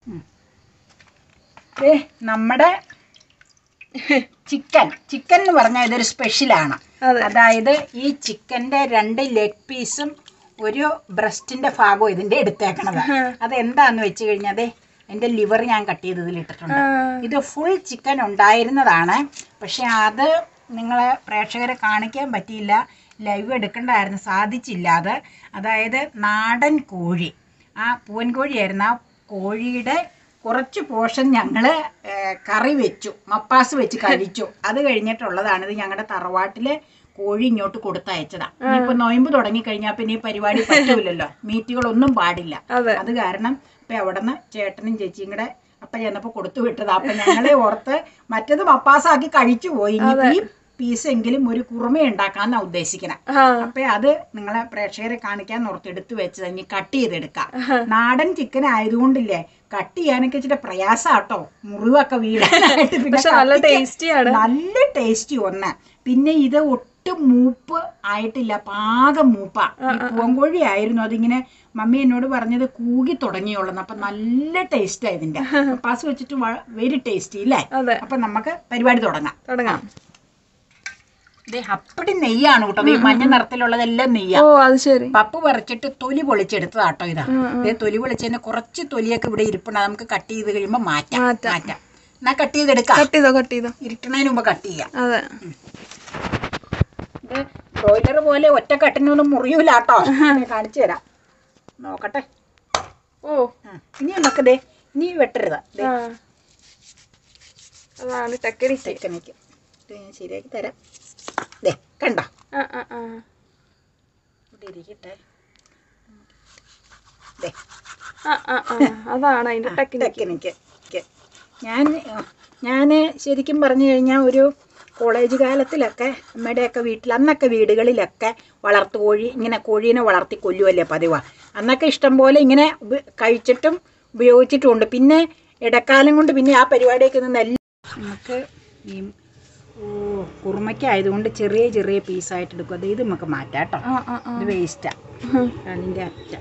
ദേ, നമ്മുടെ chicken chicken എന്ന് പറഞ്ഞാൽ ഇതൊരു സ്പെഷ്യലാണ് അതെ അതായത് ഈ ചിക്കന്റെ രണ്ട് ലെഗ് പീസും ഒരു ബ്രസ്റ്റിന്റെ ഭാഗവും ഇതിന്റെ എടുത്തേക്കണത് അതെന്താന്ന് വെച്ച് കഴിഞ്ഞാൽ അതെ എൻ്റെ ലിവർ ഞാൻ കട്ട് ചെയ്ത് ഇതിലിട്ടിട്ടുണ്ട് ഇത് ഫുൾ ചിക്കൻ ഉണ്ടായിരുന്നതാണ് പക്ഷെ അത് നിങ്ങളെ പ്രേക്ഷകരെ കാണിക്കാൻ പറ്റിയില്ല ലൈവ് എടുക്കണ്ടായിരുന്നു സാധിച്ചില്ല അത് അതായത് നാടൻ കോഴി ആ പൂവൻ കോഴിയായിരുന്നു ആ കോഴിയുടെ കുറച്ച് പോർഷൻ ഞങ്ങൾ കറി വെച്ചു മപ്പാസ് വെച്ച് കഴിച്ചു അത് കഴിഞ്ഞിട്ടുള്ളതാണ് ഇത് ഞങ്ങളുടെ തറവാട്ടിലെ കോഴി ഇങ്ങോട്ട് കൊടുത്തയച്ചതാ ഇനിയിപ്പോ നൊയമ്പ് തുടങ്ങി കഴിഞ്ഞാൽ പിന്നെ ഈ പരിപാടി പറ്റൂലല്ലോ മീറ്റുകളൊന്നും പാടില്ല അതെ അത് കാരണം ഇപ്പൊ അവിടുന്ന് ചേട്ടനും ചേച്ചിയും കൂടെ അപ്പൊ ചെന്നപ്പോ കൊടുത്തു വിട്ടതാ അപ്പൊ ഞങ്ങളെ ഓർത്ത് മറ്റത് മപ്പാസാക്കി കഴിച്ചു പോയി ഇനിയിപ്പോ ഈ പീസ് എങ്കിലും ഒരു കുറുമ ഉണ്ടാക്കാന്നാ ഉദ്ദേശിക്കണേ ആ അപ്പൊ അത് നിങ്ങളെ പ്രേക്ഷകരെ കാണിക്കാൻ ഓർത്ത് എടുത്തു വെച്ചത് ഇനി കട്ട് ചെയ്തെടുക്കാം നാടൻ ചിക്കൻ ആയതുകൊണ്ടില്ലേ കട്ട് ചെയ്യാനൊക്കെ ഇച്ചിരി പ്രയാസാട്ടോ മുറിവൊക്കെ വീഴാനായിട്ട് പിന്നെ പക്ഷെ നല്ല കത്തിക്ക് ടേസ്റ്റിയാണ് നല്ല ടേസ്റ്റി ഒന്ന് പിന്നെ ഇത് ഒട്ടും മൂപ്പ് ആയിട്ടില്ല പാകം മൂപ്പ പൂവൻകോഴി ആയിരുന്നു അതിങ്ങനെ മമ്മി എന്നോട് പറഞ്ഞത് കൂകി തുടങ്ങിയുള്ളൂ അപ്പൊ നല്ല ടേസ്റ്റാ ഇതിന്റെ പാസ് വെച്ചിട്ട് വെരി ടേസ്റ്റി ഇല്ലേ അതെ അപ്പൊ നമുക്ക് പരിപാടി തുടങ്ങാം തുടങ്ങാം ഇത് അപ്പടി നെയ്യാണ് കേട്ടോ ഈ മഞ്ഞ നിറത്തിലുള്ളതെല്ലാം നെയ്യാ ഓ അത് ശരി പപ്പ് പറിച്ചിട്ട് തൊലി പൊളിച്ചെടുത്തതാട്ടോ ഇതാ ദേ തൊലി പൊളിച്ചതിന് കുറച്ച് തൊലിയൊക്കെ ഇവിടെ ഇരിപ്പുണ്ട് അത് നമുക്ക് കട്ട് ചെയ്ത് കഴിയുമ്പോൾ മാറ്റാം മാറ്റാം. മാറ്റാം എന്നാ കട്ട് ചെയ്തെടുക്കാം കട്ട് ചെയ്തോ കട്ട് ചെയ്തോ ഇരുട്ടണതിന് മുമ്പ് കട്ട് ചെയ്യാം അതെ ഇത് ബ്രോയിലർ പോലെ ഒറ്റ കട്ടിനൊന്നും മുറിയൂല കേട്ടോ കാണിച്ചു തരാം നോക്കട്ടെ ഓ ആ, ഇനി നമുക്ക് ദേ ഇനി വെട്ടരുത് ദേ ആ അതാണ് ടെക്നിക്ക് ടെക്നിക്ക് ഇത് ഞാൻ ശരിയാക്കി തരാം ദേ കണ്ടോ ആ ആ ആ ഇവിടെ ഇരിക്കട്ടെ ദേ ആ ആ ആ അതാണ് അതിന്റെ ടെക്നിക്ക് ടെക്നിക്ക് ഞാൻ ഞാൻ ശരിക്കും പറഞ്ഞു കഴിഞ്ഞാൽ ഒരു കോളേജ് കാലത്തിലൊക്കെ അമ്മയുടെയൊക്കെ വീട്ടിൽ അന്നൊക്കെ വീടുകളിലൊക്കെ വളർത്തു കോഴി ഇങ്ങനെ കോഴീനെ വളർത്തി കൊല്ലുമല്ലേ പതിവാ അന്നൊക്കെ ഇഷ്ടം പോലെ ഇങ്ങനെ ഉപ- കഴിച്ചിട്ടും ഉപയോഗിച്ചിട്ടുമുണ്ട് പിന്നെ ഇടക്കാലം കൊണ്ട് പിന്നെ ആ പരിപാടിയൊക്കെ നിന്ന് എല്ലാം നമുക്ക് ഈ ഓ കുറുമയ്ക്കായതുകൊണ്ട് ചെറിയ ചെറിയ പീസായിട്ട് എടുക്കും അത് ഇത് നമുക്ക് മാറ്റാം കേട്ടോ ആ ആ ആ ഇത് വേസ്റ്റാണ് അതിൻ്റെ അറ്റം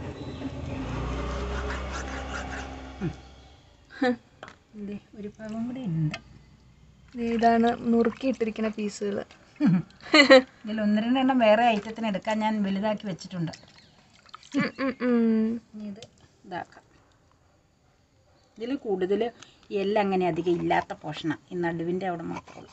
ദേ, ഒരു ഭാഗം കൂടെ ഉണ്ട് ഇതാണ് നുറുക്കി ഇട്ടിരിക്കുന്ന പീസുകൾ ഇതിൽ ഒന്ന് രണ്ടെണ്ണം വേറെ ഐറ്റത്തിന് എടുക്കാൻ ഞാൻ വലുതാക്കി വെച്ചിട്ടുണ്ട് ഇനി ഇത് ഇതാക്കാം ഇതിൽ കൂടുതൽ എല്ലാം അങ്ങനെ അധികം ഇല്ലാത്ത പോഷണം ഈ നടുവിൻ്റെ അവിടെ മാത്രമേ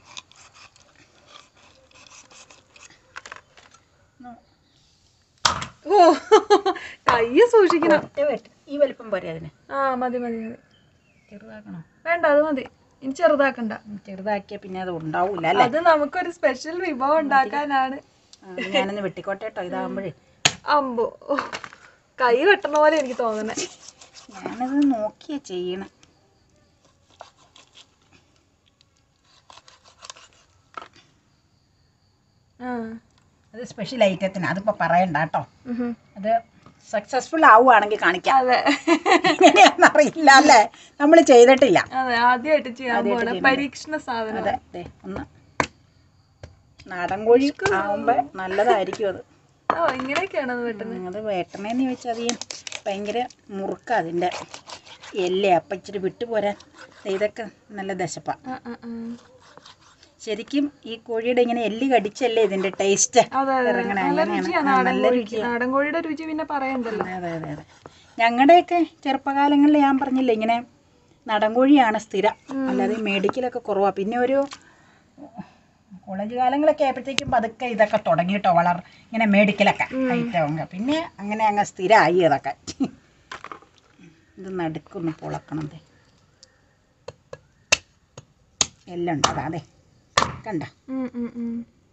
ഓ കൈ സൂക്ഷിക്കണം ഒറ്റ വെട്ട് ഈ വലിപ്പം പോരെ അതിന് ആ മതി മതി മതി ചെറുതാക്കണോ വേണ്ട അത് മതി ഇനി ചെറുതാക്കണ്ട ഉം, ചെറുതാക്കിയാൽ പിന്നെ അത് ഉണ്ടാവൂല അല്ലേ അത് നമുക്കൊരു സ്പെഷ്യൽ വിഭവം ഉണ്ടാക്കാനാണ് ആ, ഞാനൊന്ന് വെട്ടിക്കോട്ടെ കേട്ടോ ഇതാകുമ്പോഴേ അമ്പോ ഓ, കൈ വെട്ടണ പോലെ എനിക്ക് തോന്നുന്നത് ഞാനത് നോക്കിയാ ചെയ്യണം ആ അത് സ്പെഷ്യൽ ഐറ്റത്തിന് അതിപ്പോൾ പറയണ്ട കേട്ടോ ഉഹും. അത് സക്സസ്ഫുൾ ആവുകയാണെങ്കിൽ കാണിക്കാം അതെ എങ്ങനെയാണെന്ന് അറിയില്ല അല്ലേ നമ്മൾ ചെയ്തിട്ടില്ല അതെ ആദ്യമായിട്ട് ചെയ്യാൻ ആദ്യായിട്ട് പോണ ചെയ്യുന്നത്. പരീക്ഷണ സാധനം അതെ ദേ, ഒന്ന് നാടൻ കോഴി ആവുമ്പോൾ നല്ലതായിരിക്കും അത് ഓ ഇങ്ങനെയൊക്കെയാണ് അത് വെട്ടുന്നത് ഉം, അത് വേട്ടണേന്ന് ചോദിച്ചാൽ അധികം ഭയങ്കര മുറുക്ക അതിൻ്റെ എല്ലേ അപ്പം ഇച്ചിരി വിട്ടുപോരാൻ ദേ ഇതൊക്കെ നല്ല ദശപ്പ ആ, ആ, ആ. ശരിക്കും ഈ കോഴിയുടെ ഇങ്ങനെ എല്ല് കടിച്ചല്ലേ ഇതിൻ്റെ ടേസ്റ്റ് അതെ അതെ ഇറങ്ങണ നല്ല അങ്ങനെയാണ്. രുചിയാണ് ആ, നാടൻ നല്ല കോഴിക്ക് രുചിയാ. നാടൻ കോഴിയുടെ രുചി പിന്നെ പറയണ്ടല്ലോ അതെ അതെ അതെ അതെ ഞങ്ങളുടെയൊക്കെ ചെറുപ്പകാലങ്ങളിൽ ഞാൻ പറഞ്ഞില്ലേ ഇങ്ങനെ നാടൻ കോഴിയാണ് സ്ഥിരം അല്ലാതെ ഈ മേടിക്കലൊക്കെ കുറവാണ് പിന്നെ ഒരു കോളേജ് കാലങ്ങളൊക്കെ ആയപ്പോഴത്തേക്കും പതുക്കെ ഇതൊക്കെ തുടങ്ങി കേട്ടോ വളർ ഇങ്ങനെ മേടിക്കലൊക്കെ ഐറ്റം പിന്നെ അങ്ങനെ അങ്ങ് സ്ഥിരമായി അതൊക്കെ ഇത് നടുക്കൊന്ന് പൊളക്കണം ദേ എല്ലാം ഉണ്ട് അതാ അതെ കണ്ട ഉം, ഉം, ഉം.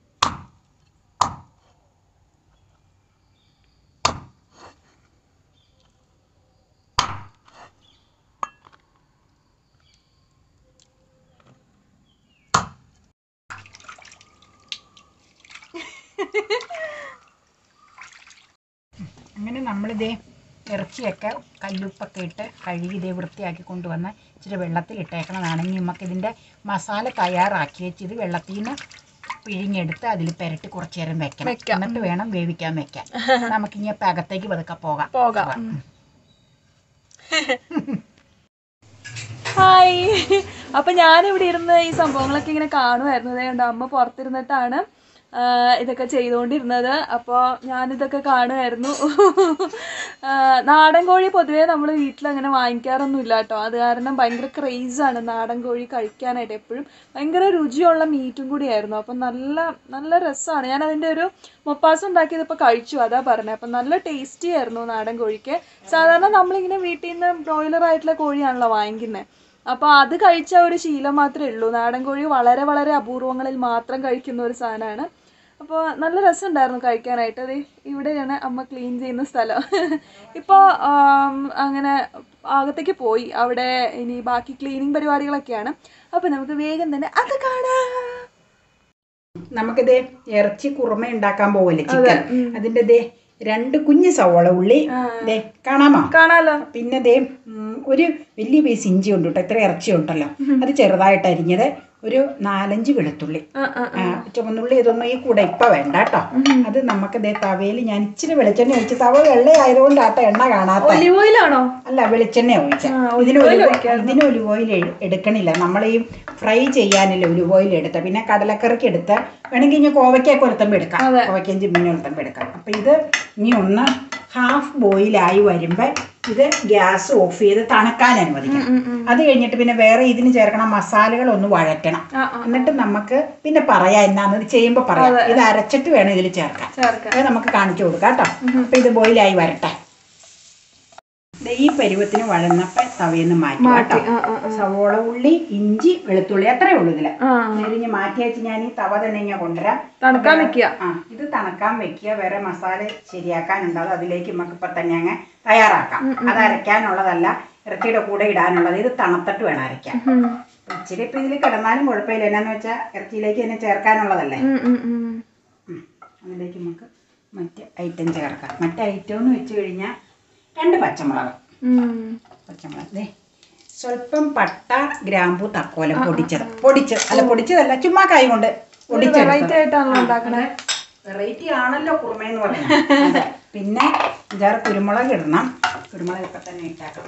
അങ്ങനെ നമ്മളിതേ ഇറച്ചിയൊക്കെ കല്ലുപ്പൊക്കെ ഇട്ട് കഴുകി ഇതേ വൃത്തിയാക്കി കൊണ്ടുവന്ന് ഇച്ചിരി വെള്ളത്തിൽ ഇട്ടേക്കണതാണെങ്കിൽ നമുക്ക് ഇതിൻ്റെ മസാല തയ്യാറാക്കി വെച്ച് ഇത് വെള്ളത്തിൽ നിന്ന് പിഴിഞ്ഞെടുത്ത് അതിൽ പെരട്ടി കുറച്ച് നേരം വെക്കണം വെക്കാം. എന്നിട്ട് വേണം വേവിക്കാൻ വെക്കാൻ നമുക്കിനി അപ്പം അകത്തേക്ക് പതുക്കെ പോകാം പോകാം ഉം. ഹായ് അപ്പൊ ഞാനിവിടെ ഇരുന്ന് ഈ സംഭവങ്ങളൊക്കെ ഇങ്ങനെ കാണുമായിരുന്നു ദേ കണ്ടോ അമ്മ പുറത്തിരുന്നിട്ടാണ് ആ, ഇതൊക്കെ ചെയ്തുകൊണ്ടിരുന്നത് അപ്പോൾ ഞാനിതൊക്കെ കാണുമായിരുന്നു ആ, നാടൻ കോഴി പൊതുവേ നമ്മൾ വീട്ടിൽ അങ്ങനെ വാങ്ങിക്കാറൊന്നും ഇല്ല കേട്ടോ അത് കാരണം ഭയങ്കര ക്രേസാണ് നാടൻ കോഴി കഴിക്കാനായിട്ട് എപ്പോഴും ഭയങ്കര രുചിയുള്ള മീറ്റും കൂടിയായിരുന്നു അപ്പം നല്ല നല്ല രസമാണ് ഞാൻ അതിൻ്റെ ഒരു മൊപ്പാസ് ഉണ്ടാക്കിയത് ഇപ്പോൾ കഴിച്ചു അതാ പറഞ്ഞത് അപ്പം നല്ല ടേസ്റ്റി ആയിരുന്നു നാടൻ കോഴിക്ക് സാധാരണ നമ്മളിങ്ങനെ വീട്ടിൽ നിന്ന് ബ്രോയിലർ ആയിട്ടുള്ള കോഴിയാണല്ലോ വാങ്ങിക്കുന്നത് അപ്പോൾ അത് കഴിച്ച ഒരു ശീലം മാത്രമേ ഉള്ളൂ നാടൻ കോഴി വളരെ വളരെ അപൂർവങ്ങളിൽ മാത്രം കഴിക്കുന്ന ഒരു സാധനമാണ് അപ്പോൾ നല്ല രസമുണ്ടായിരുന്നു കഴിക്കാനായിട്ട് അത് ഇവിടെയാണ് അമ്മ ക്ലീൻ ചെയ്യുന്ന സ്ഥലം ഇപ്പോൾ അങ്ങനെ അകത്തേക്ക് പോയി അവിടെ ഇനി ബാക്കി ക്ലീനിങ് പരിപാടികളൊക്കെയാണ് അപ്പോൾ നമുക്ക് വേഗം തന്നെ അത് കാണാം നമുക്കിത് ഇറച്ചി കുറുമ ഉണ്ടാക്കാൻ പോവല്ലേ ചിക്കൻ അതിന്റെ ദേ രണ്ട് കുഞ്ഞ് സവോള ഉള്ളി ദേ കാണാമോ കാണാലോ പിന്നെ ദേ ഉം, ഒരു വലിയ പീസ് ഇഞ്ചി ഉണ്ട് കേട്ടോ ഇത്ര ഇറച്ചി ഉണ്ടല്ലോ അത് ചെറുതായിട്ട് അരിഞ്ഞത് ഒരു നാലഞ്ച് വെളുത്തുള്ളി ആ ആ ആ, ചുവന്നുള്ളി ഇതൊന്നും ഈ കൂടെ ഇപ്പൊ വേണ്ട കേട്ടോ അത് നമുക്ക് ദേ തവയിൽ ഞാൻ ഇച്ചിരി വെളിച്ചെണ്ണ ഒഴിച്ച് തവ വെള്ളയായതുകൊണ്ടാട്ടോ എണ്ണ കാണാത്ത ഒലിവ് ഓയിലാണോ അല്ല വെളിച്ചെണ്ണ ഒഴിച്ച ആ, ഇതിന് olive oil ഒലിവ് ഇതിന് ഒലിവ് ഓയിൽ എ- എടുക്കണില്ല നമ്മൾ ഈ ഫ്രൈ ചെയ്യാനില്ല ഒലിവ് ഓയിൽ എടുത്ത പിന്നെ കടലക്കറിക്ക് എടുത്ത വേണമെങ്കിൽ ഇനി കോവയ്ക്കൊക്കെ ഒരുത്തമ്പ് എടുക്കാം അതെ. കോവയ്ക്കും ചിമ്മിനും ഒരുത്തമ്പ് എടുക്കാം അപ്പൊ ഇത് ഇനി ഒന്ന് ഹാഫ് ബോയിലായി വരുമ്പോ ഇത് ഗ്യാസ് ഓഫ് ചെയ്ത് തണുക്കാൻ അനുവദിക്കണം അത് കഴിഞ്ഞിട്ട് പിന്നെ വേറെ ഇതിന് ചേർക്കണ മസാലകൾ ഒന്ന് വഴറ്റണം ആ ആ എന്നിട്ട് നമുക്ക് പിന്നെ പറയാം എന്നാന്ന് ഇത് ചെയ്യുമ്പോൾ പറയാം ഇത് അരച്ചിട്ട് വേണം ഇതിൽ ചേർക്കാൻ ചേർക്കാം അത് നമുക്ക് കാണിച്ചു കൊടുക്കാം കേട്ടോ അപ്പൊ ഇത് ബോയിലായി വരട്ടെ ദേ ഈ പരുവത്തിന് വഴന്നപ്പ തവയെന്ന് മാറ്റി കേട്ടോ ആ ആ സവോള ഉള്ളി ഇഞ്ചി വെളുത്തുള്ളി അത്രേ ഉള്ളൂ ഇതില് ആ എരിഞ്ഞ് മാറ്റി വെച്ച് ഞാൻ ഈ തവ തന്നെ ഇങ്ങനെ കൊണ്ടുവരാം തണുക്കാൻ വെക്കുക ആ ഇത് തണുക്കാൻ വെക്കുക വേറെ മസാല ശരിയാക്കാനുണ്ട് അത് അതിലേക്ക് നമുക്ക് ഇപ്പൊ തന്നെ അങ്ങ് തയ്യാറാക്കാം അത് അരയ്ക്കാനുള്ളതല്ല ഇറച്ചിയുടെ കൂടെ ഇടാനുള്ളത് ഇത് തണുത്തിട്ട് വേണം അരയ്ക്കാൻ ഉം. ഇച്ചിരി ഇപ്പൊ ഇതിൽ കിടന്നാലും കുഴപ്പമില്ല എന്നാന്ന് വെച്ചാൽ ഇറച്ചിയിലേക്ക് തന്നെ ചേർക്കാനുള്ളതല്ലേ ഉം, ഉം, ഉം. ഉം. അതിലേക്ക് നമുക്ക് മറ്റ് ഐറ്റം ചേർക്കാം മറ്റ് ഐറ്റം എന്ന് വെച്ച് കഴിഞ്ഞാൽ രണ്ട് പച്ചമുളക് ഉം. പച്ചമുളക് ദേ സ്വല്പം പട്ട ഗ്രാമ്പു തക്കോലം പൊടിച്ചത് പൊടിച്ചത് അല്ല പൊടിച്ചതല്ല ചുമ്മാ കൈ കൊണ്ട് വെറൈറ്റി ആയിട്ടാണല്ലോ ഉണ്ടാക്കണേ വെറൈറ്റി ആണല്ലോ കുറുമയെന്ന് പറയുന്നത് അതെ. പിന്നെ അഞ്ചാറ് കുരുമുളക് ഇടണം കുരുമുളക് ഇപ്പം തന്നെ ഇട്ടാക്കാം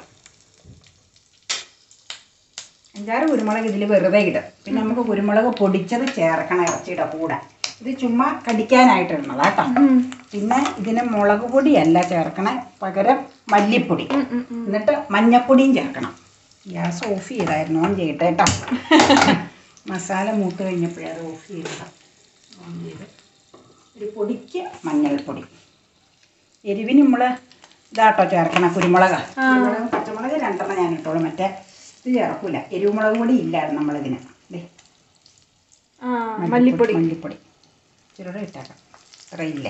അഞ്ചാറ് കുരുമുളക് ഇതിൽ വെറുതെ ഇടും പിന്നെ നമുക്ക് കുരുമുളക് പൊടിച്ചത് ചേർക്കണം ഇറച്ചിയുടെ കൂടെ ഇത് ചുമ്മാ കടിക്കാനായിട്ട് ഇടുന്നതാ കേട്ടോ ഉം. പിന്നെ ഇതിന് മുളക് പൊടിയല്ല ചേർക്കണേ പകരം മല്ലിപ്പൊടി ഉം, ഉം, ഉം. എന്നിട്ട് മഞ്ഞപ്പൊടിയും ചേർക്കണം ഗ്യാസ് ഓഫ് ചെയ്തായിരുന്നു ഓൺ ചെയ്യട്ടെ കേട്ടോ മസാല മൂത്ത് കഴിഞ്ഞപ്പോഴേ അത് ഓഫ് ചെയ്തതാണ് ഓൺ ചെയ്ത് ഒരു പൊടിക്ക് മഞ്ഞൾപ്പൊടി എരിവിന് നമ്മൾ ഇതാട്ടോ ചേർക്കണം കുരുമുളക് കുരുമുളക് പച്ചമുളക് രണ്ടെണ്ണം ഞാൻ ഇട്ടോളൂ മറ്റേ ഇത് ചേർക്കൂല എരിവുമുളക് പൊടി ഇല്ലായിരുന്നു നമ്മളിതിന് ദേ, ആ മല്ലിപ്പൊടി മല്ലിപ്പൊടി ഇച്ചിരി ഇട്ടേക്കാം ഇത്രയില്ലേ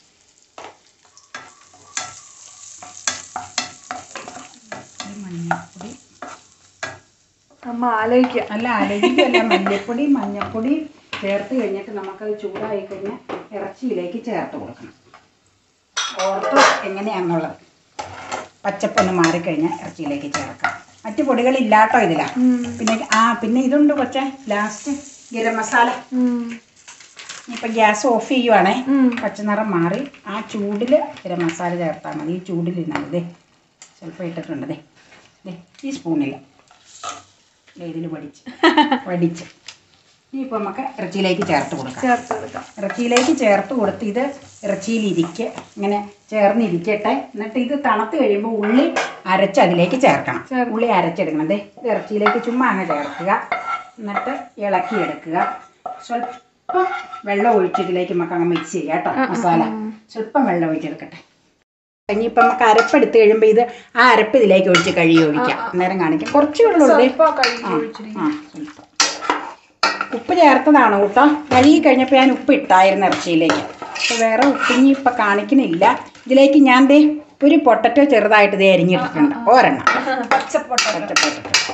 ഇത് മഞ്ഞൾപ്പൊടി അമ്മ ആലോചിക്കുക അല്ല അലകിയല്ല മല്ലിപ്പൊടി മഞ്ഞൾപ്പൊടി ചേർത്ത് കഴിഞ്ഞിട്ട് നമുക്കത് ചൂടായി കഴിഞ്ഞാൽ ഇറച്ചിയിലേക്ക് ചേർത്ത് കൊടുക്കണം ഓർത്ത് എങ്ങനെയാണെന്നുള്ളത് പച്ചപ്പൊന്ന് മാറിക്കഴിഞ്ഞാൽ ഇറച്ചിയിലേക്ക് ചേർക്കാം മറ്റു പൊടികളില്ലാട്ടോ ഇതിലാ പിന്നെ ആ പിന്നെ ഇതുണ്ട് കൊച്ചെ ലാസ്റ്റ് ഗരം മസാല ഉം. ഇപ്പം ഗ്യാസ് ഓഫ് ചെയ്യുവാണേ ഉം. പച്ചനിറം മാറി ആ ചൂടിൽ ഗരം മസാല ചേർത്താൽ മതി ഈ ചൂടിൽ ഇരുന്നാൽ ദേ ചിലപ്പോൾ ഇട്ടിട്ടുണ്ട് ദേ ദേ ഈ സ്പൂണിൽ ഇതിൽ വടിച്ച് വടിച്ച് ഇനിയിപ്പോൾ നമുക്ക് ഇറച്ചിയിലേക്ക് ചേർത്ത് കൊടുക്കാം ചേർത്ത് കൊടുക്കാം ഇറച്ചിയിലേക്ക് ചേർത്ത് കൊടുത്ത് ഇത് ഇറച്ചിയിലിരിക്കെ ഇങ്ങനെ ചേർന്നിരിക്കട്ടെ എന്നിട്ട് ഇത് തണുത്ത് കഴിയുമ്പോൾ ഉള്ളി അരച്ച് അതിലേക്ക് ചേർക്കണം ചേർക്കണം. ഉള്ളി അരച്ചെടുക്കണം ദേ ഇത് ഇറച്ചിയിലേക്ക് ചുമ്മാ അങ്ങ് ചേർക്കുക എന്നിട്ട് ഇളക്കിയെടുക്കുക സ്വല്പം വെള്ളം ഒഴിച്ച് ഇതിലേക്ക് നമുക്ക് അങ്ങ് മിക്സ് ചെയ്യാം കേട്ടോ മസാല സ്വല്പം വെള്ളം ഒഴിച്ചെടുക്കട്ടെ ഇനിയിപ്പം നമുക്ക് അരപ്പെടുത്ത് കഴിയുമ്പോൾ ഇത് ആ അരപ്പ് ഇതിലേക്ക് ഒഴിച്ച് കഴുകി ഒഴിക്കാം അന്നേരം കാണിക്കാം കുറച്ച് വെള്ളം ഉള്ളൂ ദേ. സ്വല്പം കഴുകി ആ, ഒഴിച്ചിരിക്കും. ആ, സ്വല്പം. ഉപ്പ് ചേർത്തതാണ് കേട്ടോ കഴുകി കഴിഞ്ഞപ്പോൾ ഞാൻ ഉപ്പ് ഇട്ടായിരുന്നു ഇറച്ചിയിലേക്ക് അപ്പോൾ വേറെ ഉപ്പിഞ്ഞി ഇപ്പം കാണിക്കണില്ല ഇതിലേക്ക് ഞാൻ ദേ ഒരു പൊട്ടറ്റോ ചെറുതായിട്ട് ദേ അരിഞ്ഞിട്ടിട്ടുണ്ട് ഒരെണ്ണം പച്ചപ്പൊട്ട പച്ചപ്പൊട്ടറ്റോ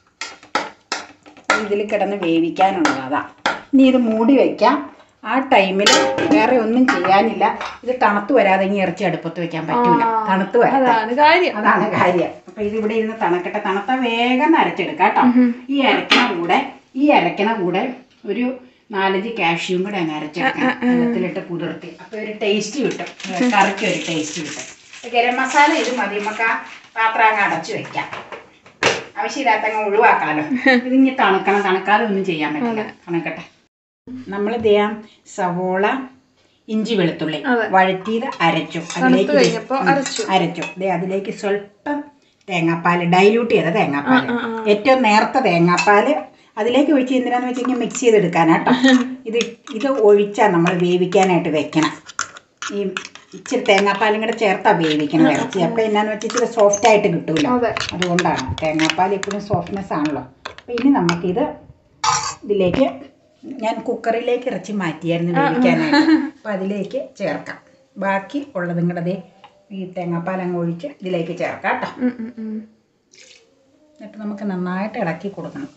ഇതിൽ കിടന്ന് വേവിക്കാനുള്ളത് അതാ ഇനി ഇത് മൂടി വയ്ക്കാം ആ ടൈമിൽ വേറെ ഒന്നും ചെയ്യാനില്ല ഇത് തണുത്ത് വരാതെ ഇനി ഇറച്ചി അടുപ്പത്ത് വെക്കാൻ പറ്റൂല തണുത്ത് വരാം അതാണ് കാര്യം അതാണ് കാര്യം അപ്പൊ ഇത് ഇവിടെ ഇരുന്ന് തണക്കട്ടെ തണുത്ത വേഗം അരച്ചെടുക്കാം കേട്ടോ ഈ അരക്കണ കൂടെ ഈ അരക്കണ കൂടെ ഒരു നാലഞ്ച് കാഷ്യൂം കൂടെ അങ്ങ് അരച്ചെടുക്കാം വെള്ളത്തിലിട്ട് കുതിർത്തി അപ്പൊ ഒരു ടേസ്റ്റ് കിട്ടും കറിക്ക് ഒരു ടേസ്റ്റ് കിട്ടും അപ്പൊ ഗരം മസാല ഇത് മതി നമുക്ക് ആ പാത്രം അങ്ങ് അടച്ചു വെക്കാം ആവശ്യമില്ലാത്തങ്ങ് ഒഴിവാക്കാലോ ഇതിങ്ങനെ തണുക്കണം തണുക്കാതെ ഒന്നും ചെയ്യാൻ പറ്റില്ല തണുക്കട്ടെ നമ്മൾ ചെയ്യാം സവോള ഇഞ്ചി വെളുത്തുള്ളി അതെ. വഴറ്റിയത് അരച്ചു അതിലേക്ക് ദേ- കഴിഞ്ഞപ്പോ ഉം, അരച്ചു. അരച്ചു ദേ അതിലേക്ക് സ്വല്പം തേങ്ങാപ്പാൽ ഡൈല്യൂട്ട് ചെയ്ത തേങ്ങാപ്പാൽ ഏറ്റവും നേർത്ത തേങ്ങാപ്പാൽ അതിലേക്ക് ഒഴിച്ച് എന്തിനാന്ന് വെച്ച് കഴിഞ്ഞാൽ മിക്സ് ചെയ്തെടുക്കാനാട്ടോ ഇത് ഇത് ഒഴിച്ചാൽ നമ്മൾ വേവിക്കാനായിട്ട് വെക്കണം ഈ ഇച്ചിരി തേങ്ങാപ്പാലും കൂടെ ചേർത്താ വേവിക്കണം ഇറച്ചി അപ്പം എന്നാന്ന് വെച്ചാൽ ഇച്ചിരി സോഫ്റ്റ് ആയിട്ട് കിട്ടൂല അതെ അതുകൊണ്ടാണ് തേങ്ങാപ്പാൽ എപ്പോഴും സോഫ്റ്റ്നെസ് ആണല്ലോ അപ്പം ഇനി നമുക്കിത് ഇതിലേക്ക് ഞാൻ കുക്കറിലേക്ക് ഇറച്ചി മാറ്റിയായിരുന്നു വേവിക്കാനായിട്ട് അപ്പം അതിലേക്ക് ചേർക്കാം ബാക്കി ഉള്ളതും കൂടെ ദേ ഈ തേങ്ങാപ്പാൽ അങ്ങ് ഒഴിച്ച് ഇതിലേക്ക് ചേർക്കാം കേട്ടോ ഉം, ഉം, ഉം. എന്നിട്ട് നമുക്ക് നന്നായിട്ട് ഇളക്കി കൊടുക്കണം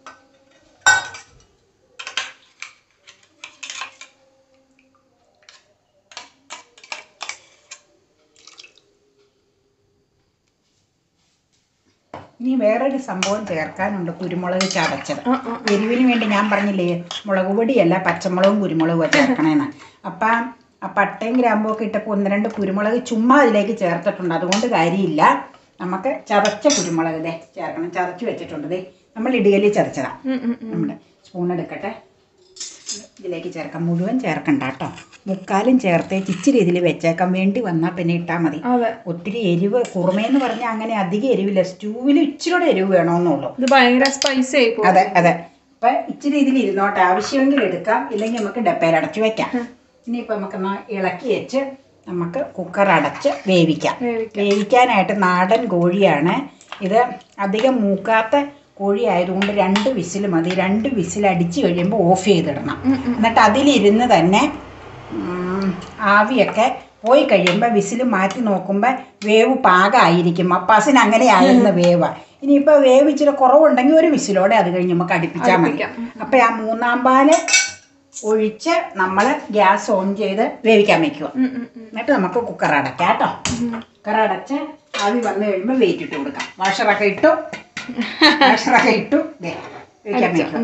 ഇനി വേറൊരു സംഭവം ചേർക്കാനുണ്ട് കുരുമുളക് ചതച്ചത് ആ, ആ. എരിവിന് വേണ്ടി ഞാൻ പറഞ്ഞില്ലേ മുളക് പൊടിയല്ല പച്ചമുളകും കുരുമുളകും ചേർക്കണേന്ന് അപ്പം ആ പട്ടയും ഗ്രാമ്പും ഒക്കെ ഇട്ടപ്പോൾ ഒന്ന് രണ്ട് കുരുമുളക് ചുമ്മാ അതിലേക്ക് ചേർത്തിട്ടുണ്ട് അതുകൊണ്ട് കാര്യമില്ല നമുക്ക് ചതച്ച കുരുമുളക് ദേ ചേർക്കണം ചതച്ച് വെച്ചിട്ടുണ്ട് ദേ നമ്മൾ ഇടിയലി ചതച്ചതാ ഉം, ഉം, ഉം. നമ്മുടെ സ്പൂൺ എടുക്കട്ടെ ഇതിലേക്ക് ചേർക്കാം മുഴുവൻ ചേർക്കണ്ട കേട്ടോ മുക്കാലും ചേർത്ത് ഇച്ചിരി ഇതിൽ വെച്ചേക്കാൻ വേണ്ടി വന്നാൽ പിന്നെ ഇട്ടാൽ മതി അതെ ഒത്തിരി എരിവ് കുറുമയെന്ന് പറഞ്ഞാൽ അങ്ങനെ അധികം എരിവില്ല സ്റ്റൂവിൽ ഇച്ചിരി എരിവ് വേണമെന്നുള്ളൂ ഇത് ഭയങ്കര സ്പൈസി ആയി പോകും അതെ അതെ അപ്പൊ ഇച്ചിരി ഇതിൽ ഇരുന്നോട്ടെ ആവശ്യമെങ്കിൽ എടുക്കാം ഇല്ലെങ്കിൽ നമുക്ക് ഡപ്പയിൽ അടച്ചു വെക്കാം ഇനിയിപ്പോൾ നമുക്ക് എന്നാ ഇളക്കി വെച്ച് നമുക്ക് കുക്കർ അടച്ച് വേവിക്കാം വേവിക്കാം. വേവിക്കാനായിട്ട് നാടൻ കോഴിയാണ് ഇത് അധികം മൂക്കാത്ത കോഴി ആയതുകൊണ്ട് രണ്ട് വിസിൽ മതി രണ്ട് വിസിൽ അടിച്ച് കഴിയുമ്പോൾ ഓഫ് ചെയ്തിടണം എന്നിട്ട് അതിലിരുന്ന് തന്നെ ഉം, ആവിയൊക്കെ പോയി കഴിയുമ്പോൾ വിസിൽ മാറ്റി നോക്കുമ്പോൾ വേവ് പാകമായിരിക്കും അപ്പാസിന് അങ്ങനെ ആയിരുന്ന വേവ് ഇനിയിപ്പോൾ വേവ് ഇച്ചിരി കുറവുണ്ടെങ്കിൽ ഒരു വിസിലോടെ അത് കഴിഞ്ഞ് നമുക്ക് അടുപ്പിച്ചാൽ മതി അപ്പം ആ മൂന്നാം പാല് ഒഴിച്ച് നമ്മൾ ഗ്യാസ് ഓൺ ചെയ്ത് വേവിക്കാൻ വെക്കുക ഉം, ഉം, ഉം. എന്നിട്ട് നമുക്ക് കുക്കർ അടയ്ക്കാം കേട്ടോ കുക്കർ അടച്ച് ആവി വന്നു കഴിയുമ്പോൾ വെയിറ്റ് ഇട്ട് കൊടുക്കാം വാഷറൊക്കെ ഇട്ടു വാഷറൊക്കെ ഇട്ടു ദേ, വേവിക്കാൻ വെക്കും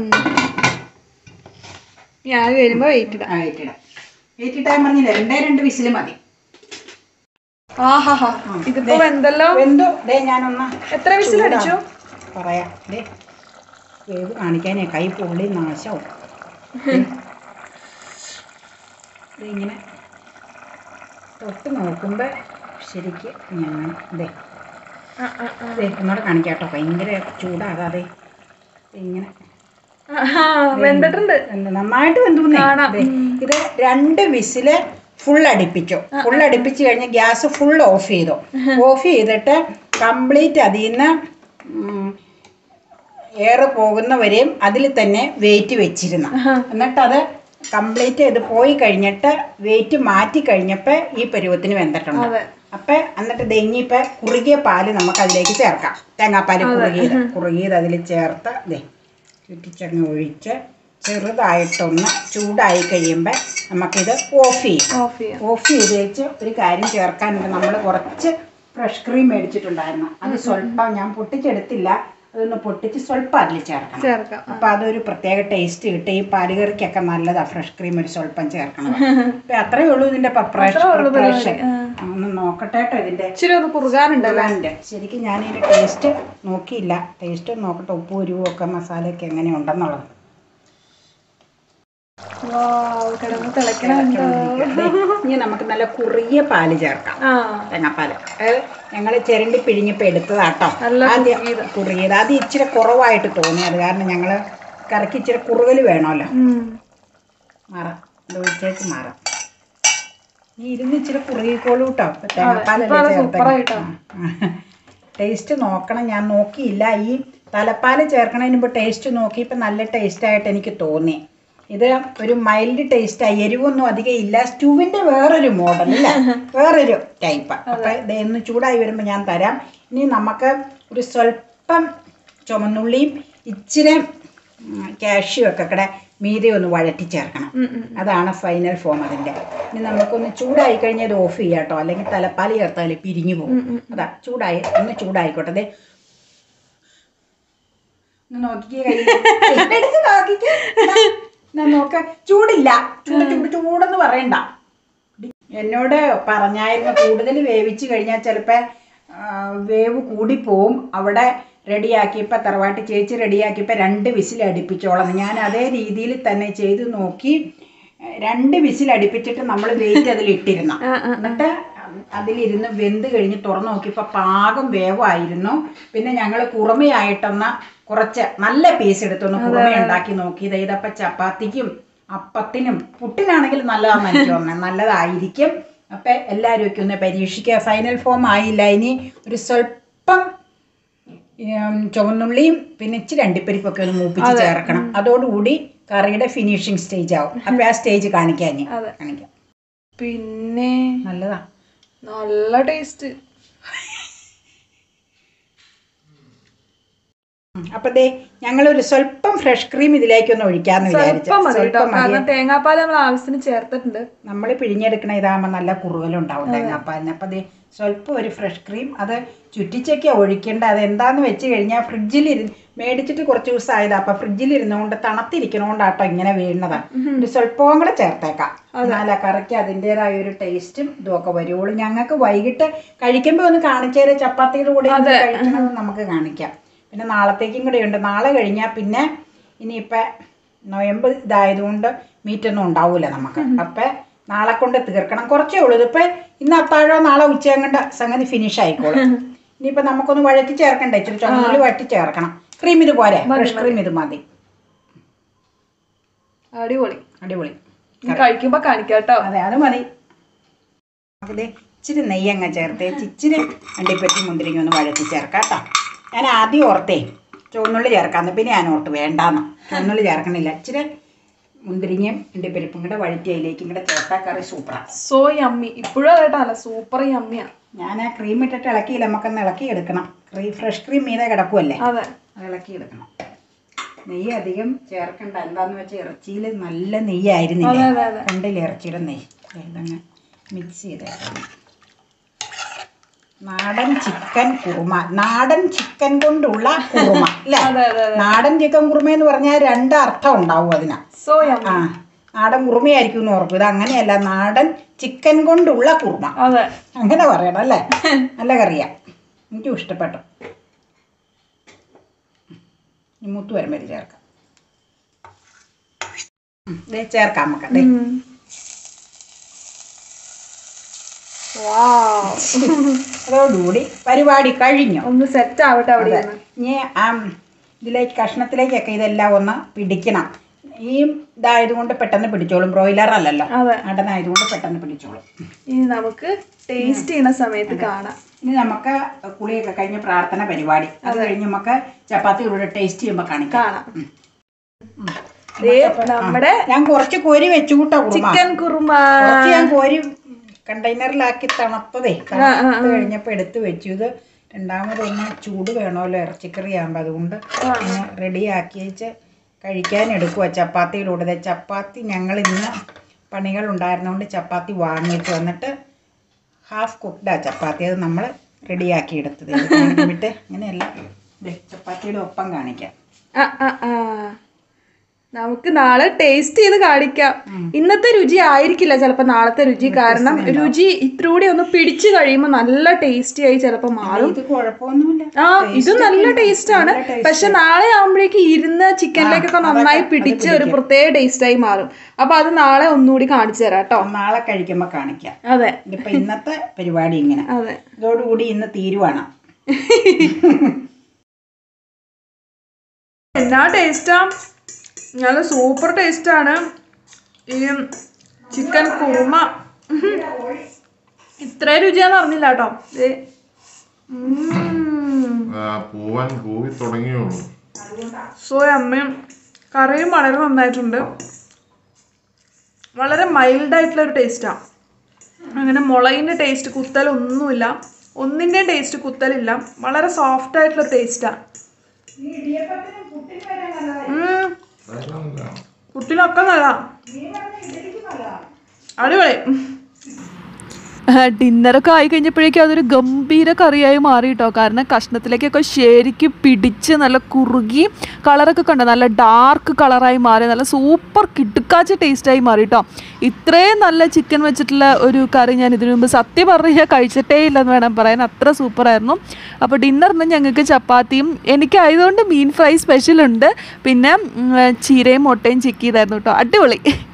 ഞാൻ വരുമ്പോ വെയിറ്റ് ഇടാം ആ വെയിറ്റ് ഇടാം വെയിറ്റ് ഇട്ടാൻ പറഞ്ഞില്ല രണ്ടേ രണ്ട് വിസിൽ മതി ആഹാ ഇതിപ്പോ എന്തല്ലോ വെന്തു ദേ ഞാനൊന്ന് എത്ര വിസിൽ അടിച്ചു പറയാം ദേ വേവ് കാണിക്കാനേ കൈ പൊള്ളി നാശവും ദേ. ദേ ഇങ്ങനെ തൊട്ട് നോക്കുമ്പോൾ ശരിക്ക് ഞാൻ ദേ ആ, ആ, ആ. ദേ ഒന്നുകൂടെ കാണിക്കാം കേട്ടോ ഭയങ്കര ചൂടാകാതെ ദേ ഇങ്ങനെ ആഹാ, വെന്തിട്ടുണ്ട് എന്ത് നന്നായിട്ട് വെന്തുന്നേ കാണാം. ദേ, ഇത് രണ്ട് വിസില് ഫുൾ അടുപ്പിച്ചു ഫുൾ അടുപ്പിച്ച് കഴിഞ്ഞ് ഗ്യാസ് ഫുൾ ഓഫ് ചെയ്തു ഓഫ് ചെയ്തിട്ട് കംപ്ലീറ്റ് അതിൽ നിന്ന് എയർ പോകുന്നവരെയും അതിൽ തന്നെ വെയിറ്റ് വെച്ചിരുന്നു എന്നിട്ടത് കംപ്ലീറ്റ് ഇത് പോയി കഴിഞ്ഞിട്ട് വെയിറ്റ് മാറ്റി കഴിഞ്ഞപ്പോൾ ഈ പരുവത്തിന് വെന്തിട്ടുണ്ട് അതെ അപ്പം എന്നിട്ട് ദെങ്ങിപ്പോൾ കുറുകിയ പാല് നമുക്ക് അതിലേക്ക് ചേർക്കാം തേങ്ങാപ്പാൽ കുറുകിയത് കുറുകിയത് അതിൽ ചേർത്ത് ദേ ചുറ്റിച്ചങ്ങ് ഒഴിച്ച് ചെറുതായിട്ടൊന്ന് ചൂടായി കഴിയുമ്പോൾ നമുക്കിത് ഓഫ് ചെയ്യും ഓഫ് ചെയ്യാം ഓഫ് ചെയ്ത് വെച്ച് ഒരു കാര്യം ചേർക്കാനുണ്ട് നമ്മൾ കുറച്ച് ഫ്രഷ് ക്രീം മേടിച്ചിട്ടുണ്ടായിരുന്നു അത് സ്വല്പം ഞാൻ പൊട്ടിച്ചെടുത്തില്ല അതൊന്ന് പൊട്ടിച്ച് സ്വല്പം അതിൽ ചേർക്കണം ചേർക്കാം അപ്പോൾ അതൊരു പ്രത്യേക ടേസ്റ്റ് കിട്ടും ഈ പാലുകറിക്കൊക്കെ നല്ലതാ ഫ്രഷ് ക്രീം ഒരു സ്വല്പം ചേർക്കണം അപ്പം അത്രയേ ഉള്ളൂ ഇതിൻ്റെ പ്രിപ്പറേഷൻ ഒന്ന് നോക്കട്ടെ കേട്ടോ ഇതിൻ്റെ ഇച്ചിരി ഒന്ന് കുറുകാനുണ്ട് ഉണ്ട് ശരിക്കും ഞാൻ ഇതിൻ്റെ ടേസ്റ്റ് നോക്കിയില്ല ടേസ്റ്റ് നോക്കട്ടെ ഉപ്പ് ഉരുവും ഒക്കെ മസാലയൊക്കെ എങ്ങനെ ഉണ്ടെന്നുള്ളത് വാവ്, കിടന്ന് തിളക്കണുണ്ടോ ദേ, ഇനി നമുക്ക് നല്ല കുറിയ പാല് ചേർക്കാം ആ തേങ്ങാപ്പാല് അത് ഞങ്ങൾ ചിരണ്ടി പിഴിഞ്ഞപ്പോൾ എടുത്തതാട്ടോ നല്ല ആദ്യം കുറുകിയത് അത് ഇച്ചിരി കുറവായിട്ട് തോന്നി അത് കാരണം ഞങ്ങൾ കറിക്ക് ഇച്ചിരി കുറുകൽ വേണമല്ലോ ഉം. മാറാം ഇത് ഒഴിച്ചേക്ക് മാറാം നീ ഇരുന്ന് ഇച്ചിരി കുറുകിക്കോളൂ കേട്ടോ ഇപ്പൊ അത് തേങ്ങാപ്പാലല്ലേ സൂപ്പറായിട്ടോ. ടേസ്റ്റ് നോക്കണം ഞാൻ നോക്കിയില്ല ഈ തലപ്പാൽ ചേർക്കണതിന് മുമ്പ് ടേസ്റ്റ് നോക്കിയപ്പോൾ നല്ല ടേസ്റ്റായിട്ട് എനിക്ക് തോന്നി ഇത് ഒരു മൈൽഡ് ടേസ്റ്റായി എരിവൊന്നും അധികം ഇല്ല സ്റ്റൂവിൻ്റെ വേറൊരു മോഡൽ അല്ല വേറൊരു ടൈപ്പ് അപ്പം ഇത് ഒന്ന് ചൂടായി വരുമ്പോൾ ഞാൻ തരാം ഇനി നമുക്ക് ഒരു സ്വല്പം ചുമന്നുള്ളിയും ഇച്ചിരി കാഷ്യൂ ഒക്കെ കൂടെ മീതെ ഒന്ന് വഴറ്റി ചേർക്കണം ഉം, ഉം. അതാണ് ഫൈനൽ ഫോം അതിൻ്റെ ഇനി നമുക്കൊന്ന് ചൂടായി കഴിഞ്ഞാൽ ഇത് ഓഫ് ചെയ്യാം കേട്ടോ അല്ലെങ്കിൽ തലപ്പാൽ ചേർത്താൽ പിരിഞ്ഞു പോകും അതാ ചൂടായി ഒന്ന് ചൂടായിക്കോട്ടെ ദേ ഒന്ന് നോക്കിക്കേ കയ്യിൽ. എടുത്ത് നോക്കിക്കേ ഇതാ, ഞാൻ നോക്ക ചൂടില്ല ചൂട് ചൂട് ചൂടെന്ന് പറയണ്ട എന്നോട് പറഞ്ഞായിരുന്നു കൂടുതൽ വേവിച്ച് കഴിഞ്ഞാൽ ചിലപ്പോൾ വേവ് കൂടിപ്പോവും അവിടെ റെഡിയാക്കിയപ്പോൾ തറവാട്ട് ചേച്ചി റെഡിയാക്കിയപ്പോൾ രണ്ട് വിസിൽ അടുപ്പിച്ചോളാം ഞാൻ അതേ രീതിയിൽ തന്നെ ചെയ്ത് നോക്കി ഏഹ് രണ്ട് വിസിൽ അടുപ്പിച്ചിട്ട് നമ്മൾ വെയിറ്റ് അതിലിട്ടിരുന്നു എന്നിട്ട് അതിലിരുന്ന് വെന്ത് കഴിഞ്ഞ് തുറന്നു നോക്കിയപ്പോൾ പാകം വേവായിരുന്നു പിന്നെ ഞങ്ങൾ കുറുമയായിട്ടൊന്ന് കുറച്ച് നല്ല പീസ് എടുത്തൊന്ന് കുറുമ ഉണ്ടാക്കി നോക്കിയത് ഇതപ്പം ചപ്പാത്തിക്കും അപ്പത്തിനും പുട്ടിനാണെങ്കിൽ നല്ലതാണെന്ന് എനിക്ക് തോന്നുന്നത് നല്ലതായിരിക്കും അപ്പം എല്ലാവരും ഒക്കെ ഒന്ന് പരീക്ഷിക്കുക ഫൈനൽ ഫോം ആയില്ല ഇനി ഒരു സ്വല്പം ഉം, ചുവന്നുള്ളിയും പിന്നെ ഇച്ചിരി അണ്ടിപ്പരിപ്പൊക്കെ ഒന്ന് മൂപ്പിച്ച് ചേർക്കണം അതോടുകൂടി കറിയുടെ ഫിനിഷിങ് സ്റ്റേജ് ആവും അപ്പം ആ സ്റ്റേജ് കാണിക്കാൻ ഇനി. അതെ. കാണിക്കാം പിന്നെ നല്ലതാ നല്ല ടേസ്റ്റ് ഉം. അപ്പൊ ദേ ഞങ്ങളൊരു സ്വല്പം ഫ്രഷ് ക്രീം ഇതിലേക്കൊന്ന് ഒഴിക്കാന്ന് വിചാരിച്ചു സ്വല്പം മതി കേട്ടോ സ്വല്പം മതി കാരണം തേങ്ങാപ്പാൽ നമ്മൾ ആവശ്യത്തിന് ചേർത്തിട്ടുണ്ട് നമ്മൾ പിഴിഞ്ഞെടുക്കണ ഇതാകുമ്പോൾ നല്ല കുറുകലുണ്ടാവും തേങ്ങാപ്പാലിന് അപ്പം അത് സ്വല്പം ഒരു ഫ്രഷ് ക്രീം അത് ചുറ്റിച്ചൊക്കെ ഒഴിക്കേണ്ട അത് എന്താന്ന് വെച്ച് കഴിഞ്ഞാൽ ഫ്രിഡ്ജിൽ മേടിച്ചിട്ട് കുറച്ച് ദിവസമായതാ അപ്പം ഫ്രിഡ്ജിൽ ഇരുന്നുകൊണ്ട് തണുത്തിരിക്കണോണ്ടാട്ടോ ഇങ്ങനെ വീഴുന്നതാണ് ഒരു സ്വല്പവും കൂടെ ചേർത്തേക്കാം എന്നാലാ കറിക്ക് അതിൻ്റെതായ ഒരു ടേസ്റ്റും ഇതുമൊക്കെ വരുള്ളൂ ഞങ്ങൾക്ക് വൈകിട്ട് കഴിക്കുമ്പോൾ ഒന്ന് കാണിച്ചേരെ ചപ്പാത്തിയുടെ കൂടെ ഒന്ന് കഴിക്കണമെന്ന് നമുക്ക് കാണിക്കാം പിന്നെ നാളത്തേക്കും കൂടെ ഉണ്ട് നാളെ കഴിഞ്ഞാൽ പിന്നെ ഇനിയിപ്പം നൊയമ്പ് ഇതായതുകൊണ്ട് മീറ്റൊന്നും ഉണ്ടാവൂല നമുക്ക് അപ്പം നാളെ കൊണ്ട് തീർക്കണം കുറച്ചേ ഉള്ളൂ ഇതിപ്പോൾ ഇന്ന് അത്താഴോ നാളെ ഉച്ചയാങ്കണ്ട സംഗതി ഫിനിഷ് ആയിക്കോളും ഇനിയിപ്പോൾ നമുക്കൊന്ന് വഴറ്റി ചേർക്കണ്ടേ ഇച്ചിരി ചുമന്നുള്ളി വഴറ്റി ചേർക്കണം ക്രീം ഇത് പോരെ ഫ്രഷ് ക്രീം ഇത് മതി അടിപൊളി അടിപൊളി ഇനി കഴിക്കുമ്പോ കാണിക്കാം കേട്ടോ അതെ അത് മതി നമുക്കിത് ഇച്ചിരി നെയ്യ് അങ്ങ് ചേർത്ത് ഇച്ചിരി അണ്ടിപ്പറ്റി മുന്തിരിങ്ങ ഒന്ന് വഴറ്റി ചേർക്കാം കേട്ടോ ഞാൻ ആദ്യം ഓർത്തേ ചുവന്നുള്ളി ചേർക്കാന്ന് പിന്നെ ഞാൻ ഓർത്ത് വേണ്ടാന്ന് ചുവന്നുള്ളി ചേർക്കണില്ല ഇച്ചിരി മുന്തിരിങ്ങയും അണ്ടിപ്പരിപ്പും കൂടെ വഴറ്റി അതിലേക്കും കൂടെ ചേർത്താൽ കറി സൂപ്പറാണ് സോ യമ്മി ഇപ്പോഴും കേട്ടോ അല്ല സൂപ്പർ യമ്മിയാ ഞാൻ ആ ക്രീം ഇട്ടിട്ട് ഇളക്കിയില്ല നമുക്കൊന്ന് ഇളക്കി എടുക്കണം ക്രീം ഫ്രഷ് ക്രീം മീതെ കിടക്കുമല്ലേ അതെ അത് ഇളക്കി എടുക്കണം നെയ്യ് അധികം ചേർക്കണ്ട എന്താന്ന് വെച്ചാൽ ഇറച്ചിയിൽ നല്ല നെയ്യായിരുന്നില്ല അതെ അതെ കണ്ടില്ല ഇറച്ചിയുടെ നെയ്യ് ദേ ഇതങ്ങ് മിക്സ് ചെയ്തേക്കണം നാടൻ ചിക്കൻ കുറുമ നാടൻ ചിക്കൻ കൊണ്ടുള്ള കുറുമ അല്ലേ അതെ അതെ അതെ നാടൻ ചിക്കൻ കുറുമ എന്ന് പറഞ്ഞാൽ രണ്ട് അർത്ഥം ഉണ്ടാവും അതിന് സോ യമ്മി ആ നാടൻ കുറുമയായിരിക്കും എന്ന് ഓർക്കും ഇത് അങ്ങനെയല്ല നാടൻ ചിക്കൻ കൊണ്ടുള്ള കുറുമ അതെ അങ്ങനെ പറയണം അല്ലേ നല്ല കറിയാ എനിക്കും ഇഷ്ടപ്പെട്ടു ഇനി മൂത്ത് വരുമ്പോൾ ഇത് ചേർക്കാം ഉം, ദേ ചേർക്കാം നമുക്ക് ദേ. ഉം. Wow. അതോടുകൂടി പരിപാടി കഴിഞ്ഞു ഒന്ന് സെറ്റ് ആവട്ടെ അവിടെ അതെ. ഇരുന്ന്. ഇനി ആ ഇതിലേക്ക് കഷ്ണത്തിലേക്കൊക്കെ ഇതെല്ലാം ഒന്ന് പിടിക്കണം ഈ ഇതായതുകൊണ്ട് പെട്ടെന്ന് പിടിച്ചോളും ബ്രോയിലർ അല്ലല്ലോ അതെ നാടനായതുകൊണ്ട് പെട്ടെന്ന് പിടിച്ചോളും ഇനി നമുക്ക് ടേസ്റ്റ് ചെയ്യുന്ന സമയത്ത് കാണാം ഇനി നമുക്ക് കുളിയൊക്കെ കഴിഞ്ഞ് പ്രാർത്ഥന പരിപാടി അത് കഴിഞ്ഞ് നമുക്ക് ചപ്പാത്തി കൂടെ ടേസ്റ്റ് ചെയ്യുമ്പോൾ കാണിക്കാം കാണാം ഉം. ഉം. ദേ നമ്മുടെ ഞാൻ കുറച്ച് കോരി വെച്ചു കൂട്ടാ കുറുമ ചിക്കൻ കുറുമ കുറച്ച് ഞാൻ കോരി കണ്ടെയ്നറിലാക്കി തണുത്തതേ തണുത്ത് കഴിഞ്ഞപ്പോൾ എടുത്ത് വെച്ചു ഇത് രണ്ടാമതൊന്ന് ചൂട് വേണമല്ലോ ഇറച്ചിക്കറി ആകുമ്പോൾ അതുകൊണ്ട് റെഡിയാക്കി വെച്ച് കഴിക്കാൻ എടുക്കുക ചപ്പാത്തിയിലൂടെ ദേ ചപ്പാത്തി ഞങ്ങൾ ഇന്ന് പണികൾ ഉണ്ടായിരുന്നതുകൊണ്ട് ചപ്പാത്തി വാങ്ങിച്ചു വന്നിട്ട് ഹാഫ് കുക്ക്ഡാ ചപ്പാത്തി അത് നമ്മൾ റെഡിയാക്കി എടുത്തത് ഇത് കാണിക്കുമ്പോഴത്തെ അങ്ങനെയല്ല ദേ ചപ്പാത്തിയുടെ ഒപ്പം കാണിക്കാം ആ, ആ, ആ. നമുക്ക് നാളെ ടേസ്റ്റ് ചെയ്ത് കാണിക്കാം ഇന്നത്തെ രുചി ആയിരിക്കില്ല ചിലപ്പോ നാളത്തെ രുചി കാരണം രുചി ഇത്രൂടെ ഒന്ന് പിടിച്ചു കഴിയുമ്പോൾ നല്ല ടേസ്റ്റി ആയി ചിലപ്പോ മാറും ഇത് കുഴപ്പമൊന്നുമില്ല ആ ഇത് നല്ല ടേസ്റ്റ് ആണ് പക്ഷെ നാളെ ആകുമ്പോഴേക്ക് ഇരുന്ന് ചിക്കനിലേക്കൊക്കെ നന്നായി പിടിച്ച് ഒരു പ്രത്യേക ടേസ്റ്റ് ആയി മാറും അപ്പൊ അത് നാളെ ഒന്നുകൂടി കാണിച്ചു തരാം കേട്ടോ നാളെ കഴിക്കുമ്പോൾ കാണിക്കാം അതെ ഇതിപ്പോ ഇന്നത്തെ പരിപാടി ഇങ്ങനെ അതെ ഇതോടുകൂടി ഇന്ന് തീരുവാണ് എന്നാ ടേസ്റ്റാ നല്ല സൂപ്പർ ടേസ്റ്റാണ് ഈ ചിക്കൻ കുറുമ ഇത്രയും രുചിയാന്ന് അറിഞ്ഞില്ല കേട്ടോ ദേ. ഉം. ആ, പൂവൻ കൂവി തുടങ്ങിയുള്ളൂ സോ അമ്മയും കറിയും വളരെ നന്നായിട്ടുണ്ട് വളരെ മൈൽഡായിട്ടുള്ള ഒരു ടേസ്റ്റാണ് അങ്ങനെ മുളകിൻ്റെ ടേസ്റ്റ് കുത്തലൊന്നുമില്ല ഒന്നിൻ്റെ ടേസ്റ്റ് കുത്തലില്ല വളരെ സോഫ്റ്റ് ആയിട്ടുള്ള ടേസ്റ്റാണ് പുട്ടിനൊക്കെ നല്ല അടിപൊളി ഡിന്നറൊക്കെ ആയി കഴിഞ്ഞപ്പോഴേക്കും അതൊരു ഗംഭീര കറിയായി മാറി കേട്ടോ കാരണം കഷ്ണത്തിലേക്കൊക്കെ ശരിക്കും പിടിച്ച് നല്ല കുറുകി കളറൊക്കെ കണ്ടോ നല്ല ഡാർക്ക് കളറായി മാറി നല്ല സൂപ്പർ കിടുക്കാച്ച ടേസ്റ്റായി മാറി കേട്ടോ ഇത്രയും നല്ല ചിക്കൻ വെച്ചിട്ടുള്ള ഒരു കറി ഞാൻ ഇതിനു മുമ്പ് സത്യം പറഞ്ഞാൽ കഴിച്ചിട്ടേ ഇല്ലെന്ന് വേണം പറയാൻ അത്ര സൂപ്പറായിരുന്നു അപ്പോൾ ഡിന്നറിന് ഞങ്ങൾക്ക് ചപ്പാത്തിയും എനിക്കായതുകൊണ്ട് മീൻ ഫ്രൈ സ്പെഷ്യൽ ഉണ്ട് പിന്നെ ഉം, ചീരയും മുട്ടയും ചിക്കിയതായിരുന്നു കേട്ടോ അടിപൊളി